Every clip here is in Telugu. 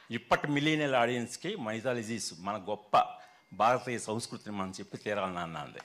ఇప్పటి మిలీనియల్ ఆడియన్స్కి మైథాలజీస్ మన గొప్ప భారతీయ సంస్కృతిని మనం చెప్పి తీరాలని అన్నది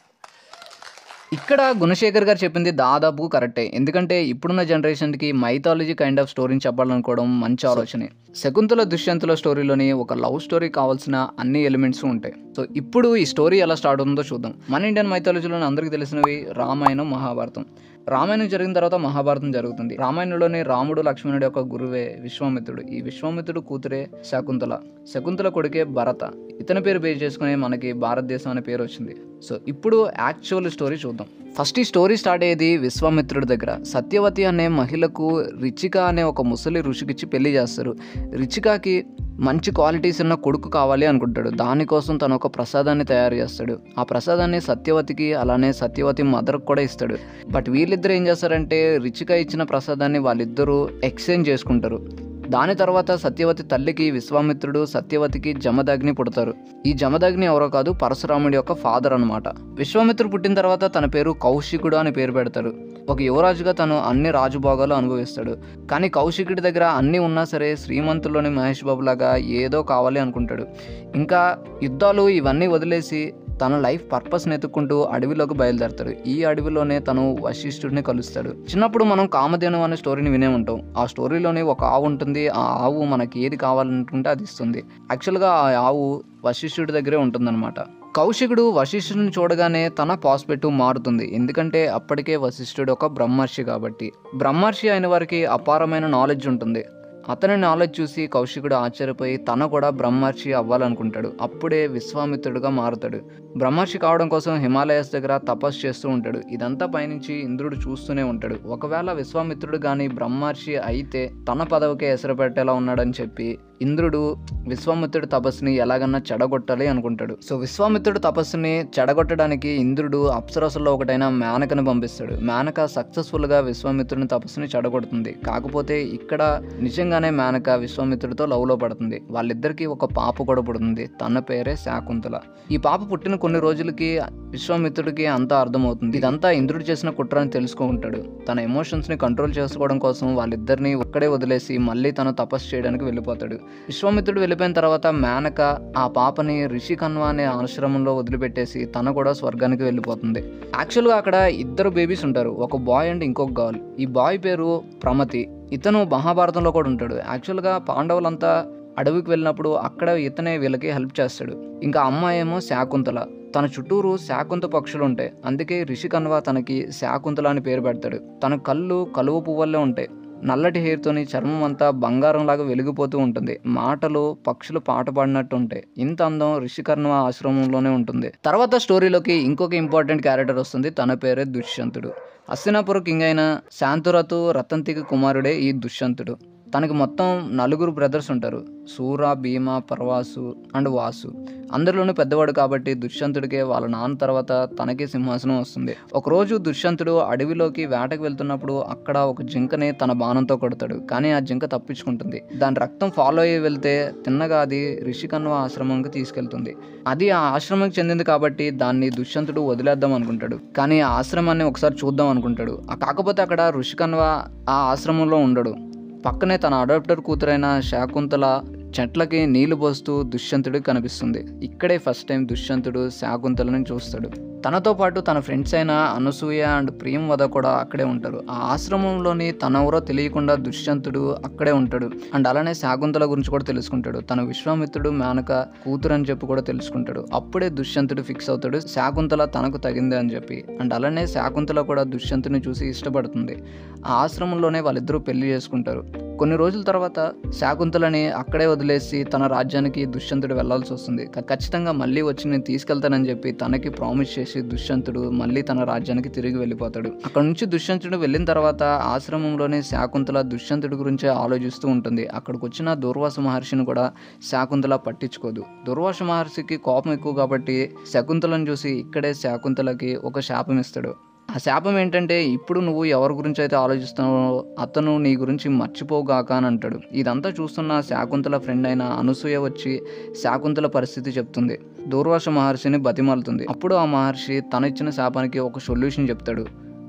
ఇక్కడ గుణశేఖర్ గారు చెప్పింది దాదాపు కరెక్టే ఎందుకంటే ఇప్పుడున్న జనరేషన్కి మైథాలజీ కైండ్ ఆఫ్ స్టోరీని చెప్పాలనుకోవడం మంచి ఆలోచనే శకుంతల దుష్యంతుల స్టోరీలోని ఒక లవ్ స్టోరీ కావాల్సిన అన్ని ఎలిమెంట్స్ ఉంటాయి సో ఇప్పుడు ఈ స్టోరీ ఎలా స్టార్ట్ అవుతుందో చూద్దాం మన ఇండియన్ మైథాలజీలోని అందరికీ తెలిసినవి రామాయణం మహాభారతం రామాయణం జరిగిన తర్వాత మహాభారతం జరుగుతుంది రామాయణంలోని రాముడు లక్ష్మణుడి యొక్క గురువే విశ్వామిత్రుడు ఈ విశ్వామిత్రుడు కూతురే శకుంతల శకుంతల కొడుకే భరత ఇతని పేరు బేస్ చేసుకుని మనకి భారతదేశం అనే పేరు వచ్చింది సో ఇప్పుడు యాక్చువల్ స్టోరీ చూద్దాం ఫస్ట్ ఈ స్టోరీ స్టార్ట్ అయ్యేది విశ్వామిత్రుడి దగ్గర సత్యవతి అనే మహిళకు రిచిక అనే ఒక ముసలి ఋషికిచ్చి పెళ్లి చేస్తారు రిచికాకి మంచి క్వాలిటీస్ ఉన్న కొడుకు కావాలి అనుకుంటాడు దానికోసం తను ఒక ప్రసాదాన్ని తయారు చేస్తాడు ఆ ప్రసాదాన్ని సత్యవతికి అలానే సత్యవతి మదర్కి కూడా ఇస్తాడు బట్ వీళ్ళిద్దరు ఏం చేస్తారంటే రిచిక ఇచ్చిన ప్రసాదాన్ని వాళ్ళిద్దరూ ఎక్స్చేంజ్ చేసుకుంటారు దాని తర్వాత సత్యవతి తల్లికి విశ్వామిత్రుడు సత్యవతికి జమదగ్ని పుడతారు ఈ జమదగ్ని ఎవరో కాదు పరశురాముడి యొక్క ఫాదర్ అనమాట విశ్వామిత్రుడు పుట్టిన తర్వాత తన పేరు కౌశికుడు అని పేరు పెడతారు ఒక యువరాజుగా తను అన్ని రాజభోగాలు అనుభవిస్తాడు కానీ కౌశికుడి దగ్గర అన్నీ ఉన్నా సరే శ్రీమంతుల్లోని మహేష్ బాబు లాగా ఏదో కావాలి అనుకుంటాడు ఇంకా యుద్ధాలు ఇవన్నీ వదిలేసి తన లైఫ్ పర్పస్ని ఎత్తుక్కుంటూ అడవిలోకి బయలుదేరతాడు ఈ అడవిలోనే తను వశిష్ఠుడిని కలుస్తాడు చిన్నప్పుడు మనం కామధేను అనే స్టోరీని వినే ఉంటాం ఆ స్టోరీలోనే ఒక ఆవు ఉంటుంది ఆ ఆవు మనకి ఏది కావాలనుకుంటే అది ఇస్తుంది యాక్చువల్గా ఆ ఆవు వశిష్ఠుడి దగ్గరే ఉంటుందన్నమాట కౌశికుడు వశిష్ఠుడిని చూడగానే తన పాస్పెట్టు మారుతుంది ఎందుకంటే అప్పటికే వశిష్ఠుడు ఒక బ్రహ్మర్షి కాబట్టి బ్రహ్మర్షి అయిన వారికి అపారమైన నాలెడ్జ్ ఉంటుంది అతని నాలెడ్జ్ చూసి కౌశికుడు ఆశ్చర్యపోయి తన కూడా బ్రహ్మర్షి అవ్వాలనుకుంటాడు అప్పుడే విశ్వామిత్రుడుగా మారుతాడు బ్రహ్మర్షి కావడం కోసం హిమాలయస్ దగ్గర తపస్సు చేస్తూ ఉంటాడు ఇదంతా పైనుంచి ఇంద్రుడు చూస్తూనే ఉంటాడు ఒకవేళ విశ్వామిత్రుడు కానీ బ్రహ్మర్షి అయితే తన పదవికే ఎసరు పెట్టేలా ఉన్నాడని చెప్పి ఇంద్రుడు విశ్వామిత్రుడి తపస్సుని ఎలాగన్నా చెడగొట్టాలి అనుకుంటాడు సో విశ్వామిత్రుడు తపస్సుని చెడగొట్టడానికి ఇంద్రుడు అప్సరసుల్లో ఒకటైన మేనకను పంపిస్తాడు మేనక సక్సెస్ఫుల్గా విశ్వామిత్రుని తపస్సుని చెడగొడుతుంది కాకపోతే ఇక్కడ నిజంగానే మేనక విశ్వామిత్రుడితో లవ్లో పడుతుంది వాళ్ళిద్దరికీ ఒక పాప కూడా పుడుతుంది తన పేరే శాకుంతల ఈ పాప పుట్టిన కొన్ని రోజులకి విశ్వామిత్రుడికి అంతా అర్థమవుతుంది ఇదంతా ఇంద్రుడు చేసిన కుట్ర అని తెలుసుకుంటాడు తన ఎమోషన్స్ ని కంట్రోల్ చేసుకోవడం కోసం వాళ్ళిద్దరిని ఒక్కడే వదిలేసి మళ్ళీ తను తపస్సు చేయడానికి వెళ్ళిపోతాడు విశ్వామిత్రుడు వెళ్ళిపోయిన తర్వాత మేనక ఆ పాపని రిషికన్వా అనే ఆశ్రమంలో వదిలిపెట్టేసి తన కూడా స్వర్గానికి వెళ్ళిపోతుంది యాక్చువల్గా అక్కడ ఇద్దరు బేబీస్ ఉంటారు ఒక బాయ్ అండ్ ఇంకొక గర్ల్ ఈ బాయ్ పేరు ప్రమతి ఇతను మహాభారతంలో కూడా ఉంటాడు యాక్చువల్గా పాండవులంతా అడవికి వెళ్ళినప్పుడు అక్కడ ఇతనే వీళ్ళకి హెల్ప్ చేస్తాడు ఇంకా అమ్మాయి ఏమో శాకుంతల తన చుట్టూరు శాకుంత పక్షులు ఉంటాయి అందుకే రిషికన్వా తనకి శాకుంతల అని పేరు పెడతాడు తన కళ్ళు కలువ పువ్వుల్లో ఉంటాయి నల్లటి హెయిర్తోని చర్మం అంతా బంగారంలాగా వెలిగిపోతూ ఉంటుంది మాటలు పక్షులు పాట పాడినట్టు ఉంటాయి ఇంత అందం రిషికర్ణ ఆశ్రమంలోనే ఉంటుంది తర్వాత స్టోరీలోకి ఇంకొక ఇంపార్టెంట్ క్యారెక్టర్ వస్తుంది తన పేరే దుష్యంతుడు హస్తినాపుర కింగ్ అయిన శాంతురతు రతంతికి కుమారుడే ఈ దుష్యంతుడు తనకి మొత్తం నలుగురు బ్రదర్స్ ఉంటారు సూర భీమ పర్వాసు అండ్ వాసు అందరిలోనూ పెద్దవాడు కాబట్టి దుష్యంతుడికే వాళ్ళ నాన్న తర్వాత తనకి సింహాసనం వస్తుంది ఒకరోజు దుష్యంతుడు అడవిలోకి వేటకు వెళ్తున్నప్పుడు అక్కడ ఒక జింకని తన బాణంతో కొడతాడు కానీ ఆ జింక తప్పించుకుంటుంది దాని రక్తం ఫాలో అయ్యి వెళ్తే తిన్నగా అది రిషికన్వ ఆశ్రమంకి తీసుకెళ్తుంది అది ఆ ఆశ్రమంకి చెందింది కాబట్టి దాన్ని దుష్యంతుడు వదిలేద్దాం అనుకుంటాడు కానీ ఆ ఆశ్రమాన్ని ఒకసారి చూద్దాం అనుకుంటాడు ఆ కాకపోతే అక్కడ ఋషికన్వ ఆ ఆశ్రమంలో ఉండడు పక్కనే తన అడాప్టర్ కూతురైన శాకుంతల చెట్లకి నీళ్లు పోస్తూ దుష్యంతుడికి కనిపిస్తుంది ఇక్కడే ఫస్ట్ టైం దుష్యంతుడు శాకుంతలని చూస్తాడు తనతో పాటు తన ఫ్రెండ్స్ అయిన అనసూయ అండ్ ప్రియం వద కూడా అక్కడే ఉంటారు ఆ ఆశ్రమంలోని తనెవరో తెలియకుండా దుష్యంతుడు అక్కడే ఉంటాడు అండ్ అలానే శాకుంతల గురించి కూడా తెలుసుకుంటాడు తన విశ్వామిత్రుడు మేనక కూతురు అని చెప్పి కూడా తెలుసుకుంటాడు అప్పుడే దుష్యంతుడు ఫిక్స్ అవుతాడు శాకుంతల తనకు తగిందే అని చెప్పి అండ్ అలానే శాకుంతల కూడా దుష్యంతుని చూసి ఇష్టపడుతుంది ఆ ఆశ్రమంలోనే వాళ్ళిద్దరూ పెళ్లి చేసుకుంటారు కొన్ని రోజుల తర్వాత శాకుంతలని అక్కడే వదిలేసి తన రాజ్యానికి దుష్యంతుడు వెళ్లాల్సి వస్తుంది క- ఖచ్చితంగా మళ్ళీ వచ్చి నేను తీసుకెళ్తానని చెప్పి తనకి ప్రామిస్ చేసి దుష్యంతుడు మళ్ళీ తన రాజ్యానికి తిరిగి వెళ్ళిపోతాడు అక్కడ నుంచి దుష్యంతుడు వెళ్ళిన తర్వాత ఆశ్రమంలోనే శాకుంతల దుష్యంతుడి గురించే ఆలోచిస్తూ ఉంటుంది అక్కడికి వచ్చిన దూర్వాస మహర్షిని కూడా శాకుంతల పట్టించుకోదు దుర్వాస మహర్షికి కోపం ఎక్కువ కాబట్టి శకుంతలను చూసి ఇక్కడే శాకుంతలకి ఒక శాపం ఇస్తాడు ఆ శాపం ఏంటంటే ఇప్పుడు నువ్వు ఎవరి గురించి అయితే ఆలోచిస్తున్నావో అతను నీ గురించి మర్చిపోగాక అని అంటాడు ఇదంతా చూస్తున్న శాకుంతల ఫ్రెండ్ అయిన అనసూయ వచ్చి శాకుంతల పరిస్థితి చెప్తుంది దూర్వాస మహర్షిని బతిమాలుతుంది అప్పుడు ఆ మహర్షి తన ఇచ్చిన శాపానికి ఒక సొల్యూషన్ చెప్తాడు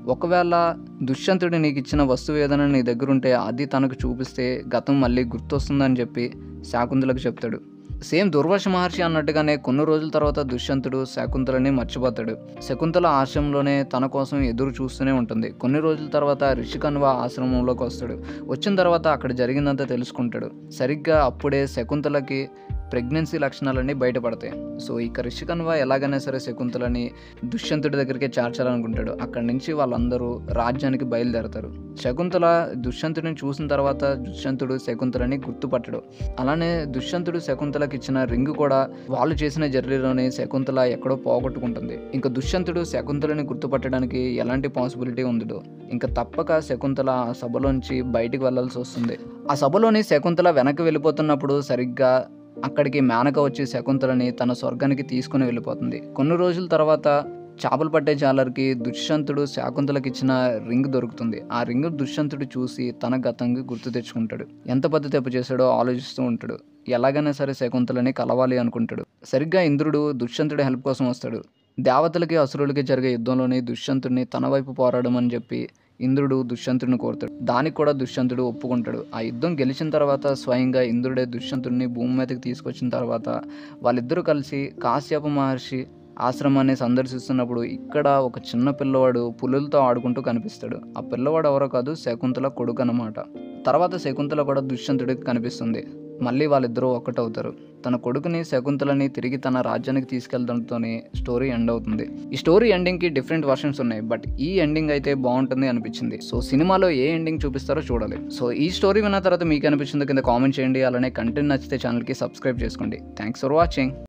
ఒకవేళ దుష్యంతుడు నీకు ఇచ్చిన వస్తువు ఏదైనా నీ దగ్గర ఉంటే అది తనకు చూపిస్తే గతం మళ్ళీ గుర్తొస్తుందని చెప్పి శాకుంతలకు చెప్తాడు సేమ్ దుర్వాస మహర్షి అన్నట్టుగానే కొన్ని రోజుల తర్వాత దుష్యంతుడు శకుంతలని మర్చిపోతాడు శకుంతల ఆశ్రమంలోనే తన కోసం ఎదురు చూస్తూనే ఉంటుంది కొన్ని రోజుల తర్వాత రిషికన్వ ఆశ్రమంలోకి వస్తాడు వచ్చిన తర్వాత అక్కడ జరిగిందంతా తెలుసుకుంటాడు సరిగ్గా అప్పుడే శకుంతలకి ప్రెగ్నెన్సీ లక్షణాలన్నీ బయటపడతాయి సో ఇక రిషికన్వ ఎలాగైనా సరే శకుంతలని దుష్యంతుడి దగ్గరికి చేర్చాలనుకుంటాడు అక్కడి నుంచి వాళ్ళందరూ రాజ్యానికి బయలుదేరతారు శకుంతల దుష్యంతుడిని చూసిన తర్వాత దుష్యంతుడు శకుంతలని గుర్తుపట్టడు అలానే దుష్యంతుడు శకుంతలకి ఇచ్చిన రింగ్ కూడా వాళ్ళు చేసిన జర్నీలోనే శకుంతల ఎక్కడో పోగొట్టుకుంటుంది ఇంకా దుష్యంతుడు శకుంతలని గుర్తుపట్టడానికి ఎలాంటి పాసిబిలిటీ ఉండదు ఇంకా తప్పక శకుంతల ఆ సభలోంచి బయటికి వెళ్ళాల్సి వస్తుంది ఆ సభలోని శకుంతల వెనక్కి వెళ్ళిపోతున్నప్పుడు సరిగ్గా అక్కడికి మేనక వచ్చి శకుంతలని తన స్వర్గానికి తీసుకుని వెళ్ళిపోతుంది కొన్ని రోజుల తర్వాత చేపలు పట్టే జాలర్కి దుష్యంతుడు శాకుంతలకి ఇచ్చిన రింగ్ దొరుకుతుంది ఆ రింగ్ దుష్యంతుడు చూసి తన గతంగా గుర్తు తెచ్చుకుంటాడు ఎంత పెద్ద తప్పు చేశాడో ఆలోచిస్తూ ఉంటాడు ఎలాగైనా సరే శకుంతలని కలవాలి అనుకుంటాడు సరిగ్గా ఇంద్రుడు దుష్యంతుడి హెల్ప్ కోసం వస్తాడు దేవతలకి అసురులకి జరిగే యుద్ధంలోని దుష్యంతుడిని తన వైపు పోరాడమని చెప్పి ఇంద్రుడు దుష్యంతుడిని కోరుతాడు దానికి కూడా దుష్యంతుడు ఒప్పుకుంటాడు ఆ యుద్ధం గెలిచిన తర్వాత స్వయంగా ఇంద్రుడే దుష్యంతుడిని భూమి మీదకి తీసుకొచ్చిన తర్వాత వాళ్ళిద్దరూ కలిసి కాశ్యప మహర్షి ఆశ్రమాన్ని సందర్శిస్తున్నప్పుడు ఇక్కడ ఒక చిన్న పిల్లవాడు పులులతో ఆడుకుంటూ కనిపిస్తాడు ఆ పిల్లవాడు ఎవరో కాదు శకుంతల కొడుకు అన్నమాట తర్వాత శకుంతల కూడా దుష్యంతుడికి కనిపిస్తుంది మళ్ళీ వాళ్ళిద్దరూ ఒక్కటవుతారు తన కొడుకుని శకుంతలని తిరిగి తన రాజ్యానికి తీసుకెళ్లడంతోనే స్టోరీ ఎండ్ అవుతుంది ఈ స్టోరీ ఎండింగ్కి డిఫరెంట్ వర్షన్స్ ఉన్నాయి బట్ ఈ ఎండింగ్ అయితే బాగుంటుంది అనిపించింది సో సినిమాలో ఏ ఎండింగ్ చూపిస్తారో చూడాలి సో ఈ స్టోరీ విన్న తర్వాత మీకు అనిపించింది కింద కామెంట్ చేయండి అలానే కంటెంట్ నచ్చితే ఛానల్కి సబ్స్క్రైబ్ చేసుకోండి థ్యాంక్స్ ఫర్ వాచింగ్